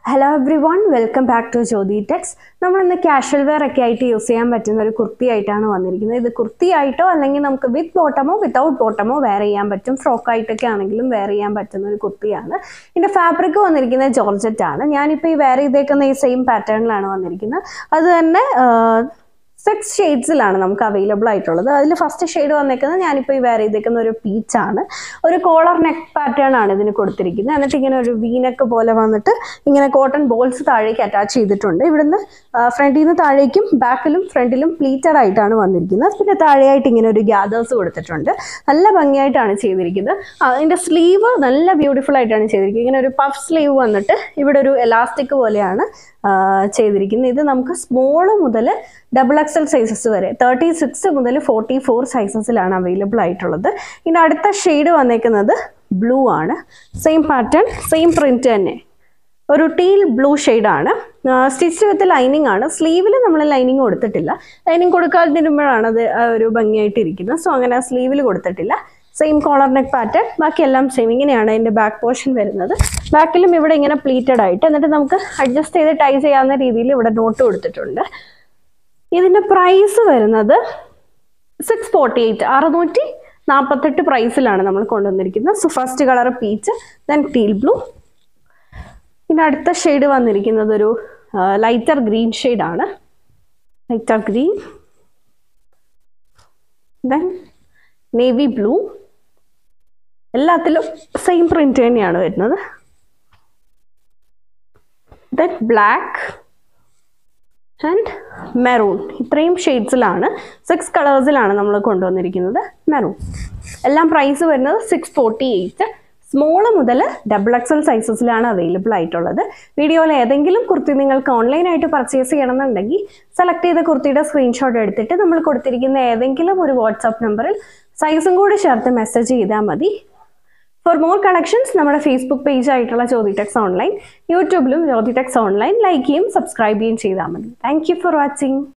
hello everyone welcome back to Jyothi Tex നമ്മൾ ഇന്ന് casual wear ഒക്കെ ആയിട്ട് യൂസ് ചെയ്യാൻ പറ്റുന്ന ഒരു കുർത്തി ആയിട്ടാണ് വന്നിരിക്കുന്നത് ഇത് കുർത്തി ആയിട്ടോ അല്ലെങ്കിൽ നമുക്ക് വിത്ത് ബോട്ടമോ വിത്തൗട്ട് ബോട്ടമോ വെയർ ചെയ്യാൻ പറ്റും ഫ്രോക്ക് ആയിട്ടൊക്കെ ആണെങ്കിലും വെയർ ചെയ്യാൻ പറ്റുന്ന ഒരു കുർത്തിയാണ് ഇതിൻ്റെ ഫാബ്രിക് വന്നിരിക്കുന്നത് ജോർജറ്റ് ആണ് ഞാനിപ്പോൾ ഈ വെയർ ചെയ്തേക്കുന്ന ഈ സെയിം പാറ്റേണിലാണ് വന്നിരിക്കുന്നത് അത് തന്നെ സിക്സ് ഷെയ്ഡ്സിലാണ് നമുക്ക് അവൈലബിൾ ആയിട്ടുള്ളത് അതിൽ ഫസ്റ്റ് ഷെയ്ഡ് വന്നേക്കുന്നത് ഞാനിപ്പോൾ ഈ വെയർ ചെയ്തേക്കുന്ന ഒരു പീച്ചാണ് ഒരു കോളർ നെക്ക് പാറ്റേൺ ആണ് ഇതിന് കൊടുത്തിരിക്കുന്നത് എന്നിട്ട് ഇങ്ങനെ ഒരു വീനക്ക് പോലെ വന്നിട്ട് ഇങ്ങനെ കോട്ടൺ ബോൾസ് താഴേക്ക് അറ്റാച്ച് ചെയ്തിട്ടുണ്ട് ഇവിടുന്ന് ഫ്രണ്ടിൽ നിന്ന് താഴേക്കും ബാക്കിലും ഫ്രണ്ടിലും പ്ലീറ്റഡ് ആയിട്ടാണ് വന്നിരിക്കുന്നത് പിന്നെ താഴെയായിട്ട് ഇങ്ങനെ ഒരു ഗ്യാദേഴ്സ് കൊടുത്തിട്ടുണ്ട് നല്ല ഭംഗിയായിട്ടാണ് ചെയ്തിരിക്കുന്നത് അതിൻ്റെ സ്ലീവ് നല്ല ബ്യൂട്ടിഫുൾ ആയിട്ടാണ് ചെയ്തിരിക്കുന്നത് ഇങ്ങനെ ഒരു പഫ് സ്ലീവ് വന്നിട്ട് ഇവിടെ ഒരു എലാസ്റ്റിക് പോലെയാണ് ആ, ചെയ്തിരിക്കുന്നത് ഇത് നമുക്ക് സ്മോള് മുതൽ ഡബിൾ എക്സൽ സൈസസ് വരെ തേർട്ടി സിക്സ് മുതൽ ഫോർട്ടി ഫോർ സൈസസിലാണ് അവൈലബിൾ ആയിട്ടുള്ളത് ഇനി അടുത്ത ഷെയ്ഡ് വന്നേക്കുന്നത് ബ്ലൂ ആണ് സെയിം പാറ്റേൺ സെയിം പ്രിന്റ് തന്നെ ഒരു ടീൽ ബ്ലൂ ഷെയ്ഡാണ് സ്റ്റിച്ച് വിത്ത് ലൈനിങ് ആണ് സ്ലീവിൽ നമ്മൾ ലൈനിങ് കൊടുത്തിട്ടില്ല ലൈനിങ് കൊടുക്കാതിരുമ്പോഴാണ് അത് ആ ഒരു ഭംഗിയായിട്ട് ഇരിക്കുന്നത് സോ അങ്ങനെ സ്ലീവിൽ കൊടുത്തിട്ടില്ല സെയിം കോളർ നെക്ക് പാറ്റേൺ ബാക്കി എല്ലാം സെയിം ഇങ്ങനെയാണ് അതിൻ്റെ ബാക്ക് പോർഷൻ വരുന്നത് ബാക്കിലും ഇവിടെ ഇങ്ങനെ പ്ലീറ്റഡ് ആയിട്ട് എന്നിട്ട് നമുക്ക് അഡ്ജസ്റ്റ് ചെയ്ത് ടൈ ചെയ്യാവുന്ന രീതിയിൽ ഇവിടെ നോട്ട് കൊടുത്തിട്ടുണ്ട് ഇതിൻ്റെ പ്രൈസ് വരുന്നത് സിക്സ് ഫോർട്ടി എയ്റ്റ് അറുന്നൂറ്റി നാൽപ്പത്തെട്ട് പ്രൈസിലാണ് നമ്മൾ കൊണ്ടുവന്നിരിക്കുന്നത് so first colour peach then teal blue പിന്നെ അടുത്ത ഷെയ്ഡ് വന്നിരിക്കുന്നത് ഒരു ലൈറ്റർ ഗ്രീൻ ഷെയ്ഡാണ് lighter green then navy blue എല്ലാത്തിലും സെയിം പ്രിന്റ് തന്നെയാണ് വരുന്നത് ദെൻ ബ്ലാക്ക് ആൻഡ് മെറൂൺ ഇത്രയും ഷെയ്ഡ്സിലാണ് സിക്സ് കളേഴ്സിലാണ് നമ്മൾ കൊണ്ടുവന്നിരിക്കുന്നത് മെറൂൺ എല്ലാം പ്രൈസ് വരുന്നത് സിക്സ് ഫോർട്ടി എയ്റ്റ് സ്മോള് മുതൽ ഡബിൾ എക്സൽ സൈസസിലാണ് അവൈലബിൾ ആയിട്ടുള്ളത് വീഡിയോയിൽ ഏതെങ്കിലും കുർത്തി നിങ്ങൾക്ക് ഓൺലൈനായിട്ട് പർച്ചേസ് ചെയ്യണമെന്നുണ്ടെങ്കിൽ സെലക്ട് ചെയ്ത കുർത്തിയുടെ സ്ക്രീൻഷോട്ട് എടുത്തിട്ട് നമ്മൾ കൊടുത്തിരിക്കുന്ന ഏതെങ്കിലും ഒരു വാട്സാപ്പ് നമ്പറിൽ സൈസും കൂടി ചേർത്ത് മെസ്സേജ് ചെയ്താൽ മതി ഫോർ മോർ കളക്ഷൻസ് നമ്മുടെ ഫേസ്ബുക്ക് പേജ് ആയിട്ടുള്ള ജ്യോതി ടെക്സ് ഓൺലൈൻ യൂട്യൂബിലും ജ്യോതി ടെക്സ് ഓൺലൈൻ ലൈക്ക് ചെയ്യും സബ്സ്ക്രൈബ് ചെയ്യും ചെയ്താൽ മതി താങ്ക് യു ഫോർ വാച്ചിങ്